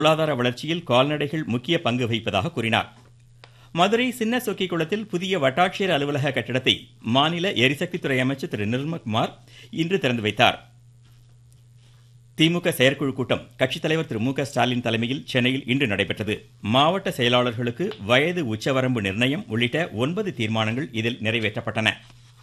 பொருளாதார வளர்ச்சியில் கால்நடைகள் முக்கிய பங்கு வகிப்பதாக கூறினார் மதுரை சின்ன சொக்கி குளத்தில் புதிய வட்டாட்சியர் அலுவலக கட்டிடத்தை மாநில எரிசக்தித்துறை அமைச்சர் திரு நிர்மல்குமார் இன்று திறந்து வைத்தார் திமுக செயற்குழு கூட்டம் கட்சித் தலைவர் திரு மு க ஸ்டாலின் தலைமையில் சென்னையில் இன்று நடைபெற்றது மாவட்ட செயலாளர்களுக்கு வயது உச்சவரம்பு நிர்ணயம் உள்ளிட்ட ஒன்பது தீர்மானங்கள் இதில் நிறைவேற்றப்பட்டன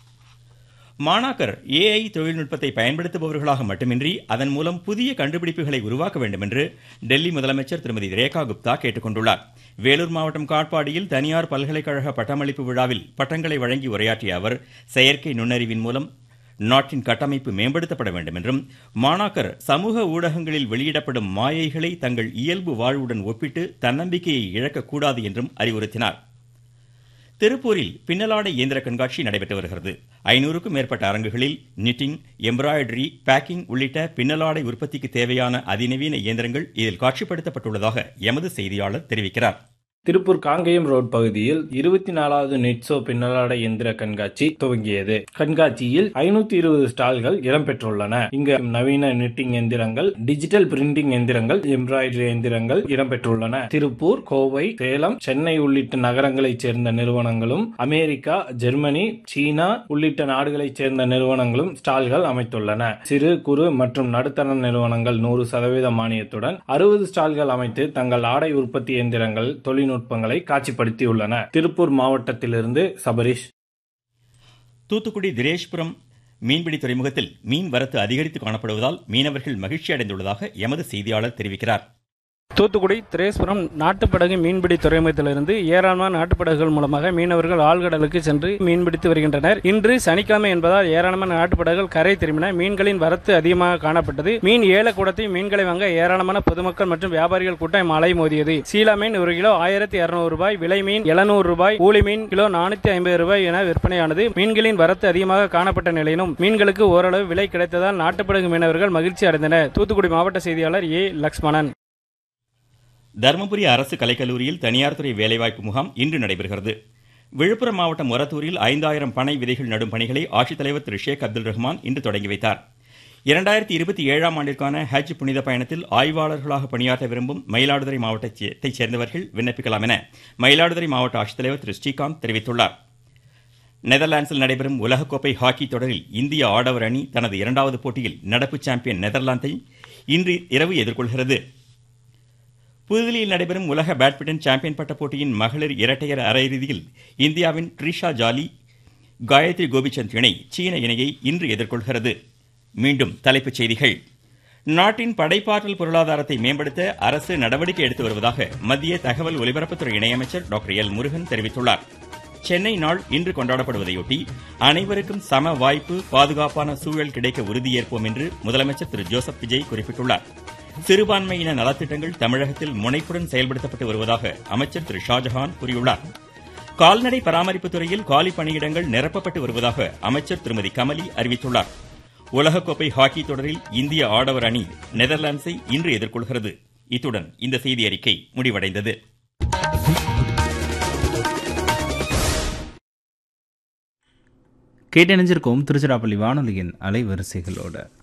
மாணாக்கர் ஏஐ தொழில்நுட்பத்தை பயன்படுத்துபவர்களாக மட்டுமின்றி அதன் மூலம் புதிய கண்டுபிடிப்புகளை உருவாக்க வேண்டும் என்று டெல்லி முதலமைச்சர் திருமதி ரேகா குப்தா கேட்டுக்கொண்டுள்ளார் வேலூர் மாவட்டம் காட்பாடியில் தனியார் பல்கலைக்கழக பட்டமளிப்பு விழாவில் பட்டங்களை வழங்கி உரையாற்றிய அவர் செயற்கை நுண்ணறிவின் மூலம் நாட்டின் கட்டமைப்பு மேம்படுத்தப்பட வேண்டும் என்றும் மாணாக்கர் சமூக ஊடகங்களில் வெளியிடப்படும் மாயைகளை தங்கள் இயல்பு வாழ்வுடன் ஒப்பிட்டு தன்னம்பிக்கையை இழக்கக்கூடாது என்றும் அறிவுறுத்தினார் திருப்பூரில் பின்னலாடை இயந்திர கண்காட்சி நடைபெற்று வருகிறது ஐநூறுக்கும் மேற்பட்ட அரங்குகளில் நிட்டிங் எம்ப்ராய்டரி பேக்கிங் உள்ளிட்ட பின்னலாடை உற்பத்திக்கு தேவையான அதிநவீன இயந்திரங்கள் இதில் காட்சிப்படுத்தப்பட்டுள்ளதாக எமது செய்தியாளர் தெரிவிக்கிறார் திருப்பூர் காங்கேயம் ரோட் பகுதியில் இருபத்தி நாலாவது நெட்சோ பின்னலாடை எந்திர கண்காட்சி துவங்கியது கண்காட்சியில் ஐநூத்தி இருபது ஸ்டால்கள் இடம்பெற்றுள்ளன இங்கு நவீன நிட்டிங் எந்திரங்கள் டிஜிட்டல் பிரிண்டிங் எந்திரங்கள் எம்ப்ராய்டரி எந்திரங்கள் இடம்பெற்றுள்ளன திருப்பூர் கோவை சேலம் சென்னை உள்ளிட்ட நகரங்களைச் சேர்ந்த நிறுவனங்களும் அமெரிக்கா ஜெர்மனி சீனா உள்ளிட்ட நாடுகளைச் சேர்ந்த நிறுவனங்களும் ஸ்டால்கள் அமைத்துள்ளன சிறு குறு மற்றும் நடுத்தர நிறுவனங்கள் நூறு சதவீத மானியத்துடன் அறுபது ஸ்டால்கள் அமைத்து தங்கள் ஆடை உற்பத்தி எந்திரங்கள் தொழில்நுட்ப தொழில்நுட்பங்களை காட்சிப்படுத்தியுள்ளன திருப்பூர் மாவட்டத்திலிருந்து சபரிஷ் தூத்துக்குடி திரேஷ்புரம் மீன்பிடி துறைமுகத்தில் மீன் வரத்து அதிகரித்து காணப்படுவதால் மீனவர்கள் மகிழ்ச்சி அடைந்துள்ளதாக எமது செய்தியாளர் தெரிவிக்கிறார் தூத்துக்குடி திரேஸ்புரம் நாட்டுப்படகு மீன்பிடி துறைமுகத்திலிருந்து ஏராளமான நாட்டுப்படகுகள் மூலமாக மீனவர்கள் ஆழ்கடலுக்கு சென்று மீன்பிடித்து வருகின்றனர் இன்று சனிக்கிழமை என்பதால் ஏராளமான நாட்டுப்படகுகள் கரை திரும்பின மீன்களின் வரத்து அதிகமாக காணப்பட்டது மீன் ஏலக்கூடத்தை மீன்களை வாங்க ஏராளமான பொதுமக்கள் மற்றும் வியாபாரிகள் கூட்டம் மழை மோதியது சீலா மீன் ஒரு கிலோ ஆயிரத்தி இருநூறு ரூபாய் விலை மீன் எழுநூறு ரூபாய் ஊலி மீன் கிலோ நானூத்தி ஐம்பது ரூபாய் என விற்பனையானது மீன்களின் வரத்து அதிகமாக காணப்பட்ட நிலையிலும் மீன்களுக்கு ஓரளவு விலை கிடைத்ததால் நாட்டுப்படகு மீனவர்கள் மகிழ்ச்சி அடைந்தனர் தூத்துக்குடி மாவட்ட செய்தியாளர் ஏ லக்ஷ்மணன் தருமபுரி அரசு கலைக்கல்லூரியில் தனியார் துறை வேலைவாய்ப்பு முகாம் இன்று நடைபெறுகிறது விழுப்புரம் மாவட்டம் ஒரத்தூரில் ஐந்தாயிரம் பனை விதைகள் நடும் பணிகளை ஆட்சித்தலைவர் திரு ஷேக் அப்துல் ரஹ்மான் இன்று தொடங்கி வைத்தார் இரண்டாயிரத்தி இருபத்தி ஏழாம் ஆண்டிற்கான ஹஜ் புனித பயணத்தில் ஆய்வாளர்களாக பணியாற்ற விரும்பும் மயிலாடுதுறை மாவட்டத்தைச் சேர்ந்தவர்கள் விண்ணப்பிக்கலாம் என மயிலாடுதுறை மாவட்ட ஆட்சித்தலைவர் திரு ஸ்ரீகாந்த் தெரிவித்துள்ளார் நெதர்லாண்ட்ஸில் நடைபெறும் உலகக்கோப்பை ஹாக்கி தொடரில் இந்திய ஆடவர் அணி தனது இரண்டாவது போட்டியில் நடப்பு சாம்பியன் நெதர்லாந்தை இன்று இரவு எதிர்கொள்கிறது புதுதில்லியில் நடைபெறும் உலக பேட்மிண்டன் சாம்பியன் பட்ட போட்டியின் மகளிர் இரட்டையர் அரையிறுதியில் இந்தியாவின் ட்ரிஷா ஜாலி காயத்ரி கோபிச்சந்த் இணை சீன இணையை இன்று எதிர்கொள்கிறது மீண்டும் தலைப்புச் செய்திகள் நாட்டின் படைப்பாற்றல் பொருளாதாரத்தை மேம்படுத்த அரசு நடவடிக்கை எடுத்து வருவதாக மத்திய தகவல் ஒலிபரப்புத்துறை இணையமைச்சர் டாக்டர் எல் முருகன் தெரிவித்துள்ளார் சென்னை நாள் இன்று கொண்டாடப்படுவதையொட்டி அனைவருக்கும் சம வாய்ப்பு பாதுகாப்பான சூழல் கிடைக்க உறுதியேற்போம் என்று முதலமைச்சர் திரு ஜோசப் விஜய் குறிப்பிட்டுள்ளார் சிறுபான்மையின நலத்திட்டங்கள் தமிழகத்தில் முனைப்புடன் செயல்படுத்தப்பட்டு வருவதாக அமைச்சர் திரு ஷாஜஹான் கூறியுள்ளார் கால்நடை பராமரிப்பு துறையில் காலி பணியிடங்கள் நிரப்பப்பட்டு வருவதாக அமைச்சர் திருமதி கமலி அறிவித்துள்ளார் உலகக்கோப்பை ஹாக்கி தொடரில் இந்திய ஆடவர் அணி நெதர்லாண்ட்ஸை இன்று எதிர்கொள்கிறது இத்துடன் இந்த செய்தி அறிக்கை முடிவடைந்தது கேட்டணிஞ்சிருக்கோம் திருச்சிராப்பள்ளி வானொலியின் அலைவரிசைகளோட